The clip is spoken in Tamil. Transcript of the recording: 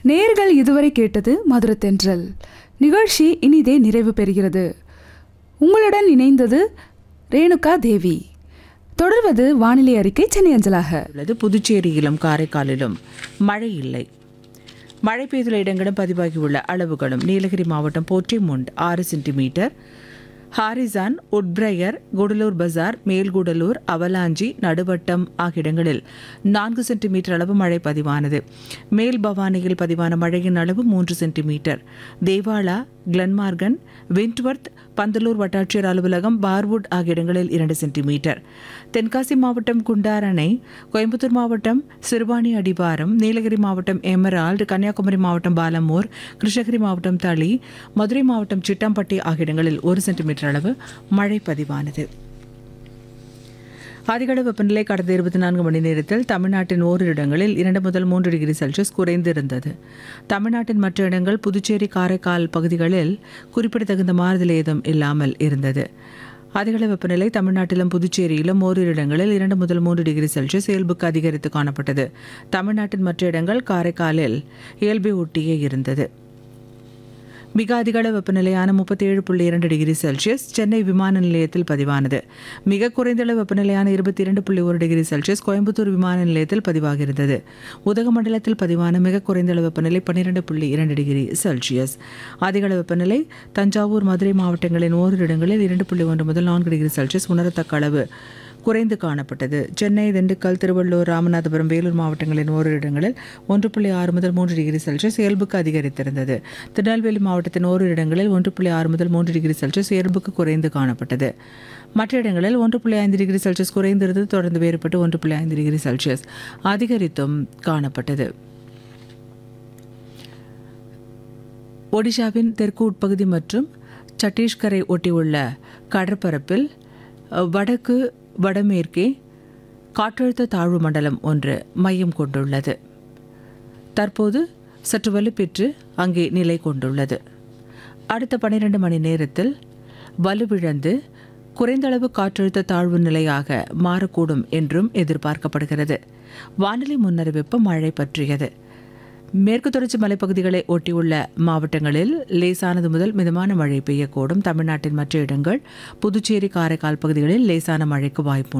நேர்கள் இதுவரை கேட்டது மதுரத்தென்றல் நிகழ்ச்சி இனிதே நிறைவு பெறுகிறது உங்களுடன் இணைந்தது ரேணுகா தேவி தொடர்வது வானிலை அறிக்கை சென்னை அஞ்சலாக உள்ளது புதுச்சேரியிலும் காரைக்காலிலும் மழை இல்லை மழை பெய்துள்ள இடங்களும் பதிவாகியுள்ள அளவுகளும் நீலகிரி மாவட்டம் போற்றிமுண்ட் ஆறு centimetre Harrison Woodbriar Gudalur Bazar Melgudalur Avalanche Naduvattam ஆகிய இடங்களில் நான்கு சென்டிமீட்டர் அளவு மழை பதிவானது மேல் பவானியில் பதிவான மழையின் அளவு மூன்று centimetre Devala Glenmorgan Wentworth Pandalur வட்டாட்சியர் அலுவலகம் பார்வுட் ஆகிய இடங்களில் இரண்டு சென்டிமீட்டர் தென்காசி மாவட்டம் குண்டார் அணை கோயம்புத்தூர் மாவட்டம் சிறுவாணி அடிவாரம் நீலகிரி மாவட்டம் எமரால்டு கன்னியாகுமரி மாவட்டம் பாலமூர் கிருஷ்ணகிரி மாவட்டம் தளி மதுரை மாவட்டம் சிட்டம்பட்டி ஆகிய இடங்களில் ஒரு சென்டிமீட்டர் அளவு மழை பதிவானது அதிகளவு வெப்பநிலை கடந்த இருபத்தி நான்கு மணி நேரத்தில் தமிழ்நாட்டின் ஓரிரு இடங்களில் இரண்டு முதல் மூன்று டிகிரி செல்சியஸ் குறைந்திருந்தது தமிழ்நாட்டின் மற்ற இடங்கள் புதுச்சேரி காரைக்கால் பகுதிகளில் குறிப்பிடத்தகுந்த மாறுதல் ஏதும் இல்லாமல் இருந்தது அதிகளவு வெப்பநிலை தமிழ்நாட்டிலும் புதுச்சேரியிலும் ஓரிரு இடங்களில் இரண்டு முதல் மூன்று டிகிரி செல்சியஸ் இயல்புக்கு அதிகரித்து காணப்பட்டது தமிழ்நாட்டின் மற்ற இடங்கள் காரைக்காலில் இயல்பை ஒட்டியே இருந்தது மிக அதிகள வெப்பநிலையான முப்பத்தி ஏழு புள்ளி இரண்டு டிகிரி செல்சியஸ் சென்னை விமான நிலையத்தில் பதிவானது மிக குறைந்தளவு வெப்பநிலையான இருபத்தி இரண்டு புள்ளி ஒரு டிகிரி செல்சியஸ் கோயம்புத்தூர் விமான நிலையத்தில் பதிவாகியிருந்தது உதகமண்டலத்தில் பதிவான மிக குறைந்தளவு வெப்பநிலை பன்னிரெண்டு புள்ளி இரண்டு டிகிரி செல்சியஸ் அதிகள வெப்பநிலை தஞ்சாவூர் மதுரை மாவட்டங்களின் ஓரிரு இடங்களில் இரண்டு புள்ளி ஒன்று முதல் நான்கு டிகிரி செல்சியஸ் உணரத்தக்க அளவு குறைந்து காணப்பட்டது சென்னை திண்டுக்கல் திருவள்ளூர் ராமநாதபுரம் வேலூர் மாவட்டங்களின் ஓரிரு இடங்களில் ஒன்று புள்ளி ஆறு முதல் மூன்று டிகிரி செல்சியஸ் இயல்புக்கு அதிகரித்திருந்தது திருநெல்வேலி மாவட்டத்தின் ஓரிரு இடங்களில் ஒன்று புள்ளி ஆறு முதல் மூன்று டிகிரி செல்சியஸ் இயல்புக்கு குறைந்து காணப்பட்டது மற்ற இடங்களில் ஒன்று புள்ளி ஐந்து டிகிரி செல்சியஸ் குறைந்திருந்தது தொடர்ந்து வேறுபட்டு ஒன்று புள்ளி ஐந்து டிகிரி செல்சியஸ் அதிகரித்தும் காணப்பட்டது ஒடிஷாவின் தெற்கு உட்பகுதி மற்றும் சத்தீஸ்கரை ஒட்டியுள்ள கடற்பரப்பில் அஹ், வடக்கு வடமேற்கே காற்றழுத்த தாழ்வு மண்டலம் ஒன்று மையம் கொண்டுள்ளது தற்போது சற்று வலுப்பெற்று அங்கே நிலை கொண்டுள்ளது அடுத்த பன்னிரண்டு மணி நேரத்தில் வலுவிழந்து குறைந்தளவு காற்றழுத்த தாழ்வு நிலையாக மாறக்கூடும் என்றும் எதிர்பார்க்கப்படுகிறது வானிலை முன்னறிவிப்பு மழை பற்றியது மேற்கு தொடர்ச்சி மலைப்பகுதிகளை ஒட்டியுள்ள மாவட்டங்களில் லேசானது முதல் மிதமான மழை பெய்யக்கூடும் தமிழ்நாட்டின் மற்ற இடங்கள் புதுச்சேரி காரைக்கால் பகுதிகளில் லேசான மழைக்கு வாய்ப்பு